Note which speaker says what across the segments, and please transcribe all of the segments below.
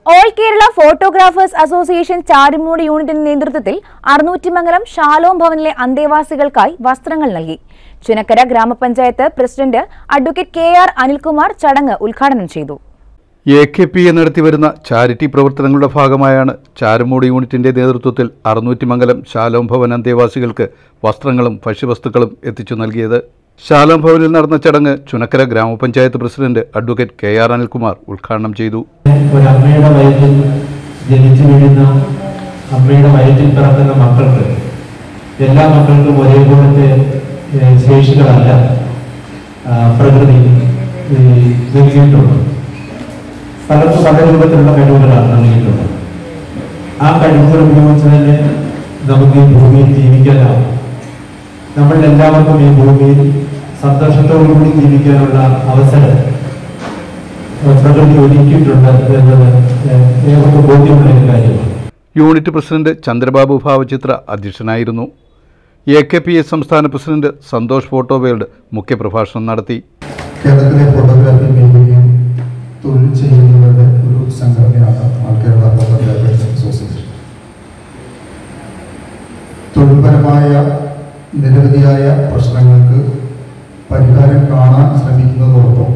Speaker 1: all Kerala photographers association Charummoodu യൂണിറ്റിന്റെ നേതൃത്വത്തിൽ Arunnoottimangalam Shalom ഭവനിലെ അന്തേവാസികൾക്കായി വസ്ത്രങ്ങൾ നൽകി ചുനക്കര ഗ്രാമപഞ്ചായത്ത് president advocate K R Anilkumar ചടങ്ങ് ഉദ്ഘാടനം ചെയ്തു
Speaker 2: എ കെ പി എ നടത്തിവരുന്ന ചാരിറ്റി പ്രവർത്തനങ്ങളുടെ ഭാഗമായാണ് ചാരുമൂട് യൂണിറ്റിന്റെ നേതൃത്വത്തിൽ അറുന്നൂറ്റിമംഗലം ശാലോം ഭവൻ അന്തേവാസികൾക്ക് വസ്ത്രങ്ങളും ഭക്ഷ്യവസ്തുക്കളും എത്തിച്ചു നൽകിയത് ശാലോം ഭവനിൽ നടന്ന ചടങ്ങ് ചുനക്കര ഗ്രാമപഞ്ചായത്ത് president advocate K R Anilkumar ഉദ്ഘാടനം ചെയ്തു
Speaker 3: ഒരമ്മയുടെ വയറ്റിൽ ജനിച്ചു വീഴുന്ന അമ്മയുടെ വയറ്റിൽ പിറക്കുന്ന മക്കൾക്ക് എല്ലാ മക്കൾക്കും ഒരേപോലത്തെ ഏഹ്, ശേഷികളല്ല ആ, പ്രകൃതി ഈ, നൽകിയിട്ടുണ്ട് പലർക്കും പല രൂപത്തിലുള്ള കഴിവുകളാണ് നൽകിയിട്ടുള്ളത് ആ കഴിവുകൾ ഉപയോഗിച്ച് തന്നെ നമുക്ക് ഈ ഭൂമിയിൽ ജീവിക്കാനാവും നമ്മളിൽ എല്ലാവർക്കും ഈ ഭൂമിയിൽ സന്തോഷത്തോടുകൂടി ജീവിക്കാനുള്ള അവസരം പ്രകൃതി ഒരുക്കിയിട്ടുണ്ട് എന്നത് ഏവർക്കും ബോധ്യമുള്ള ഒരു കാര്യമാണ്
Speaker 2: യൂണിറ്റ് പ്രസിഡന്റ് ചന്ദ്രബാബു ഭാവചിത്ര അധ്യക്ഷനായിരുന്നു എ കെ പി എസ് സംസ്ഥാന പ്രസിഡന്റ് സന്തോഷ് ഫോട്ടോ വേൾഡ് മുഖ്യപ്രഭാഷണം നടത്തി
Speaker 4: കേരളത്തിലെ ഫോട്ടോഗ്രാഫി മേഖലയിൽ തൊഴിൽ ചെയ്യുന്നവരുടെ ഒരു സംഘടനയാണ് ആൾ കേരള ഫോട്ടോഗ്രാഫേഴ്സ് അസോസിയേഷൻ തൊഴിൽപരമായ നിരവധിയായ പ്രശ്നങ്ങൾക്ക് പരിഹാരം കാണാൻ ശ്രമിക്കുന്നതോടൊപ്പം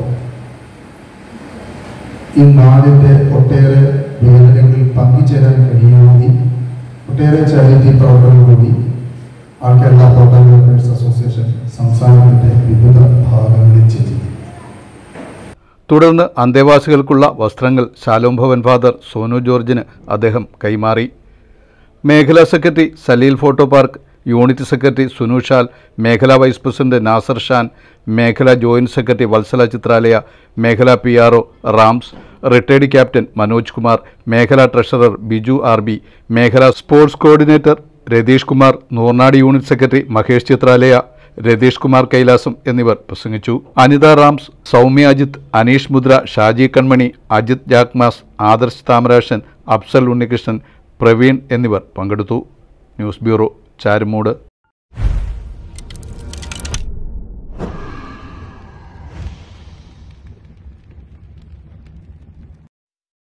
Speaker 4: ഈ നാടിൻ്റെ ഒട്ടേറെ വേദനകളിൽ പങ്കുചേരാൻ കഴിയുമെങ്കിൽ ഒട്ടേറെ ചാരിറ്റി പ്രവർത്തനങ്ങൾ ആൾ കേരള ഫോട്ടോഗ്രാഫേഴ്സ് അസോസിയേഷൻ സംസ്ഥാനത്തിൻ്റെ വിവിധ ഭാഗങ്ങളിൽ ചെയ്തു
Speaker 2: തുടർന്ന് അന്തേവാസികൾക്കുള്ള വസ്ത്രങ്ങൾ ശാലോം ഭവൻ ഫാദർ സോനു ജോർജിന് അദ്ദേഹം കൈമാറി മേഖലാ secretary Saleel Photo Park unit secretary Sunu Shal മേഖലാ വൈസ് പ്രസിഡന്റ് നാസർ ഷാൻ മേഖലാ ജോയിന്റ് സെക്രട്ടറി വത്സല ചിത്രാലയ മേഖലാ P R Rams retired captain Manoj Kumar മേഖലാ ട്രഷറർ ബിജു ആർ ബി മേഖലാ sports coordinator Ratheesh Kumar Noornad unit secretary Mahesh Chithralaya Ratheesh Kumar Kailasam എന്നിവർ പ്രസംഗിച്ചു അനിത റാംസ് സൗമ്യ അജിത് അനീഷ് മുദ്ര ഷാജി കൺമണി അജിത് ജാക്മാസ് ആദർശ് താമരാശൻ അഫ്സൽ ഉണ്ണികൃഷ്ണൻ പ്രവീൺ എന്നിവർ പങ്കെടുത്തു ന്യൂസ് ബ്യൂറോ ചാരുമൂട്